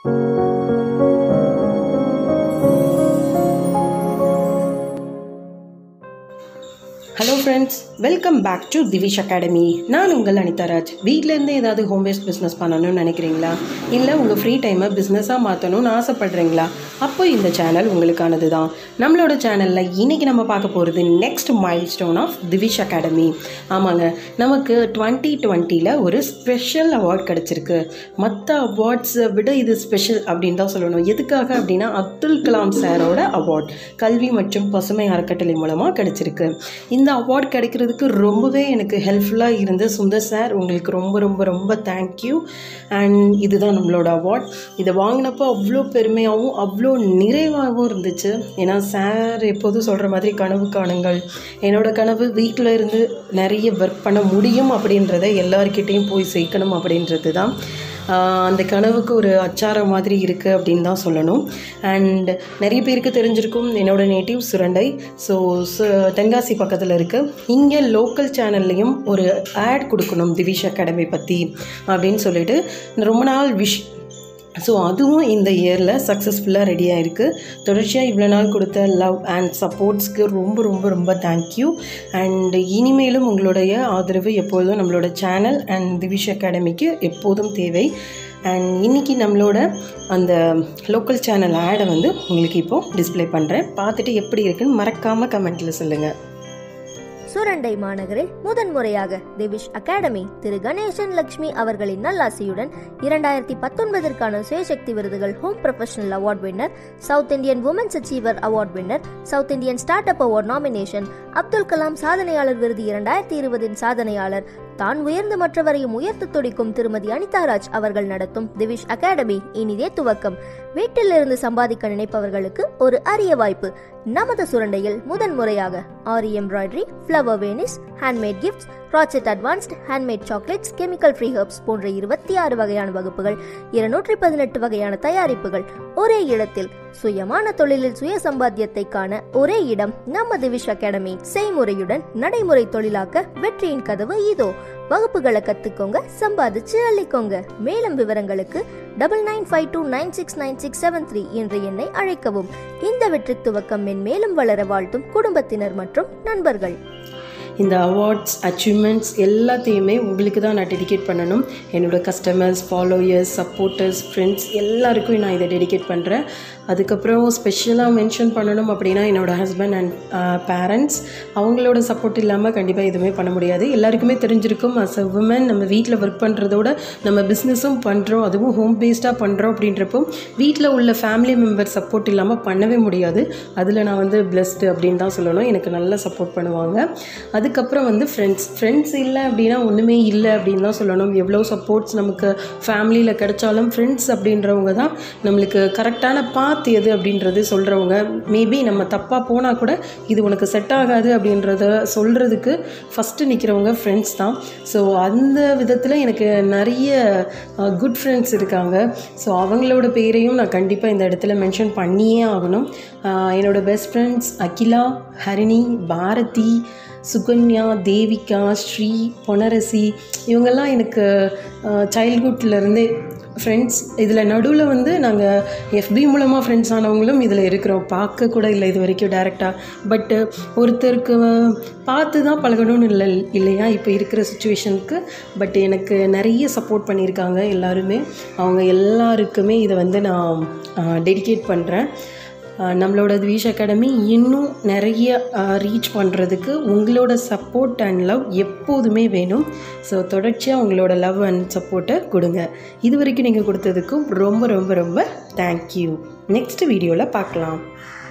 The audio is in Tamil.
hello friends welcome back to Thivish academy நான் உங்கள் அனிதாராஜ் வீட்டிலேருந்து ஏதாவது ஹோம் பேஸ்ட் பிஸ்னஸ் பண்ணணும்னு நினைக்கிறீங்களா இல்லை உங்கள் ஃப்ரீ டைமை பிஸ்னஸாக மாற்றணும்னு ஆசைப்படுறீங்களா அப்போ இந்த சேனல் உங்களுக்கானது தான் நம்மளோட சேனலில் இன்றைக்கி நம்ம பார்க்க போகிறது next milestone of Thivish academy ஆமாங்க நமக்கு டுவெண்ட்டி டுவெண்ட்டியில் ஒரு ஸ்பெஷல் அவார்ட் கிடச்சிருக்கு மற்ற அவார்ட்ஸை விட இது ஸ்பெஷல் அப்படின்னு தான் சொல்லணும் எதுக்காக அப்படின்னா அப்துல் கலாம் சாரோட அவார்ட் கல்வி மற்றும் பசுமை அறக்கட்டளை மூலமாக கிடச்சிருக்கு இந்த அவார்ட் கிடைக்கிறதுக்கு ரொம்பவே எனக்கு ஹெல்ப்ஃபுல்லாக இருந்து சுந்தர் சார் உங்களுக்கு ரொம்ப ரொம்ப ரொம்ப தேங்க்யூ அண்ட் இதுதான் நம்மளோட அவார்ட் இதை வாங்கினப்போ அவ்வளோ பெருமையாகவும் அவ்வளோ நிறைவாகவும் இருந்துச்சு ஏன்னா சார் எப்போதும் சொல்கிற மாதிரி கனவு காணுங்கள் என்னோட கனவு வீட்டில் இருந்து நிறைய ஒர்க் பண்ண முடியும் அப்படின்றத எல்லார்கிட்டேயும் போய் சேர்க்கணும் அப்படின்றது தான் ஆஹ் அந்த கனவுக்கு ஒரு அச்சாரம் மாதிரி இருக்குது அப்படின்னு தான் சொல்லணும் அண்ட் நிறைய பேருக்கு தெரிஞ்சிருக்கும் என்னோட நேட்டிவ் சுரண்டை ஸோ தென்காசி பக்கத்தில் இருக்குது இங்கே லோக்கல் சேனல்லையும் ஒரு ஆட் கொடுக்கணும் திவிஷ் அகாடமி பற்றி அப்படின்னு சொல்லிட்டு ரொம்ப நாள் விஷ் ஸோ அதுவும் இந்த இயரில் சக்ஸஸ்ஃபுல்லாக ரெடி ஆயிருக்கு தொடர்ச்சியாக இவ்வளோ நாள் கொடுத்த லவ் அண்ட் சப்போர்ட்ஸ்க்கு ரொம்ப ரொம்ப ரொம்ப தேங்க்யூ அண்ட் இனிமேலும் உங்களுடைய ஆதரவு எப்பொழுதும் நம்மளோட சேனல் அண்ட் திவிஷ் அகாடமிக்கு எப்போதும் தேவை அண்ட் இன்றைக்கி நம்மளோட அந்த லோக்கல் சேனல் ஆடை வந்து உங்களுக்கு இப்போது டிஸ்ப்ளே பண்ணுறேன் பார்த்துட்டு எப்படி இருக்குன்னு மறக்காமல் கமெண்ட்டில் சொல்லுங்கள் சுரண்டை மாநகரில் முதன்முறையாக திவிஷ் அகாடமி திரு கணேசன் லட்சுமி அவர்களின் நல்லாசியுடன் இரண்டாயிரத்தி பத்தொன்பதற்கான சுயசக்தி விருதுகள் home professional award winner south Indian women's achiever award winner south Indian start up award nomination Abdul Kalam சாதனையாளர் விருது இரண்டாயிரத்தி இருபதின் சாதனையாளர் தான் உயர்ந்து மற்றவரையும் உயர்த்த துடிக்கும் திருமதி அனிதாராஜ் அவர்கள் நடத்தும் திவிஷ் அகாடமி இனிதே துவக்கம் வீட்டிலிருந்து சம்பாதிக்க நினைப்பவர்களுக்கு ஒரு அரிய வாய்ப்பு நமது சுரண்டையில் முதன்முறையாக aari embroidery flower vanes handmade gifts crochet advanced handmade chocolates chemical free herbs போன்ற இருபத்தி ஆறு வகையான வகுப்புகள் இருநூற்றி பதினெட்டு வகையான தயாரிப்புகள் ஒரே இடத்தில் சுயமான தொழிலில் சுய சம்பாத்தியத்தை காண ஒரே இடம் நம்ம திவிஷ் அகாடமி செய்முறையுடன் நடைமுறை தொழிலாக்க வெற்றியின் கதவு இதோ வகுப்புகளை கத்துக்கோங்க சம்பாதிச்சு அள்ளிக்கோங்க மேலும் விவரங்களுக்கு double nine five two nine six nine six seven three என்ற எண்ணை அழைக்கவும் இந்த வெற்றி துவக்கம் மென்மேலும் வளர வாழ்த்தும் குடும்பத்தினர் மற்றும் நண்பர்கள் இந்த அவார்ட்ஸ் அச்சீவ்மெண்ட்ஸ் எல்லாத்தையுமே உங்களுக்கு தான் நான் டெடிகேட் பண்ணணும் என்னோடய கஸ்டமர்ஸ் ஃபாலோயர்ஸ் சப்போர்ட்டர்ஸ் ஃப்ரெண்ட்ஸ் எல்லாருக்கும் நான் இதை டெடிகேட் பண்ணுறேன் அதுக்கப்புறம் ஸ்பெஷலாக மென்ஷன் பண்ணணும் அப்படின்னா என்னோடய ஹஸ்பண்ட் அண்ட் பேரண்ட்ஸ் அவங்களோட சப்போர்ட் இல்லாமல் கண்டிப்பாக எதுவுமே பண்ண முடியாது எல்லாருக்குமே தெரிஞ்சிருக்கும் அஸ் அ உமன் நம்ம வீட்டில் ஒர்க் பண்ணுறதோட நம்ம பிஸ்னஸும் பண்ணுறோம் அதுவும் ஹோம் பேஸ்டாக பண்ணுறோம் அப்படின்றப்போ வீட்டில் உள்ள ஃபேமிலி மெம்பர் சப்போர்ட் இல்லாமல் பண்ணவே முடியாது அதில் நான் வந்து பிளஸ்டு அப்படின்னு தான் சொல்லணும் எனக்கு நல்லா சப்போர்ட் பண்ணுவாங்க அதுக்கப்புறம் வந்து ஃப்ரெண்ட்ஸ் ஃப்ரெண்ட்ஸ் இல்லை அப்படின்னா ஒன்றுமே இல்லை அப்படின்னு தான் சொல்லணும் எவ்வளோ சப்போர்ட்ஸ் நமக்கு ஃபேமிலியில் கிடைச்சாலும் ஃப்ரெண்ட்ஸ் அப்படின்றவங்க தான் நம்மளுக்கு கரெக்டான பாத் எது அப்படின்றது சொல்கிறவங்க மேபி நம்ம தப்பாக போனால் கூட இது உனக்கு செட் ஆகாது அப்படின்றத சொல்கிறதுக்கு ஃபஸ்ட்டு நிற்கிறவங்க ஃப்ரெண்ட்ஸ் தான் ஸோ அந்த விதத்தில் எனக்கு நிறைய குட் ஃப்ரெண்ட்ஸ் இருக்காங்க ஸோ அவங்களோட பேரையும் நான் கண்டிப்பாக இந்த இடத்துல மென்ஷன் பண்ணியே ஆகணும் ஆஹ் என்னோட பெஸ்ட் ஃப்ரெண்ட்ஸ் அகிலா ஹரிணி பாரதி சுகன்யா தேவிகா ஸ்ரீ பொனரசி இவங்கெல்லாம் எனக்கு சைல்ட்ஹுட்லேருந்தே ஃப்ரெண்ட்ஸ் இதில் நடுவில் வந்து நாங்கள் எஃபி மூலமாக ஃப்ரெண்ட்ஸ் ஆனவங்களும் இதில் இருக்கிறோம் பார்க்க கூட இல்லை இது வரைக்கும் டேரெக்டாக பட்டு ஒருத்தருக்கு பார்த்து தான் பழகணும்னு இல்லை இல்லையா இப்போ இருக்கிற சுச்சுவேஷனுக்கு பட் எனக்கு நிறைய சப்போர்ட் பண்ணியிருக்காங்க எல்லாருமே அவங்க எல்லாருக்குமே இதை வந்து நான் டெடிகேட் பண்ணுறேன் ஆஹ் நம்மளோட திவிஷ் அகாடமி இன்னும் நிறைய ரீச் பண்ணுறதுக்கு உங்களோட சப்போர்ட் அண்ட் லவ் எப்போதுமே வேணும் ஸோ தொடர்ச்சியாக உங்களோட லவ் அண்ட் சப்போர்ட்டை கொடுங்க இது வரைக்கும் நீங்கள் கொடுத்ததுக்கும் ரொம்ப ரொம்ப ரொம்ப தேங்க்யூ நெக்ஸ்ட் வீடியோவில் பார்க்கலாம்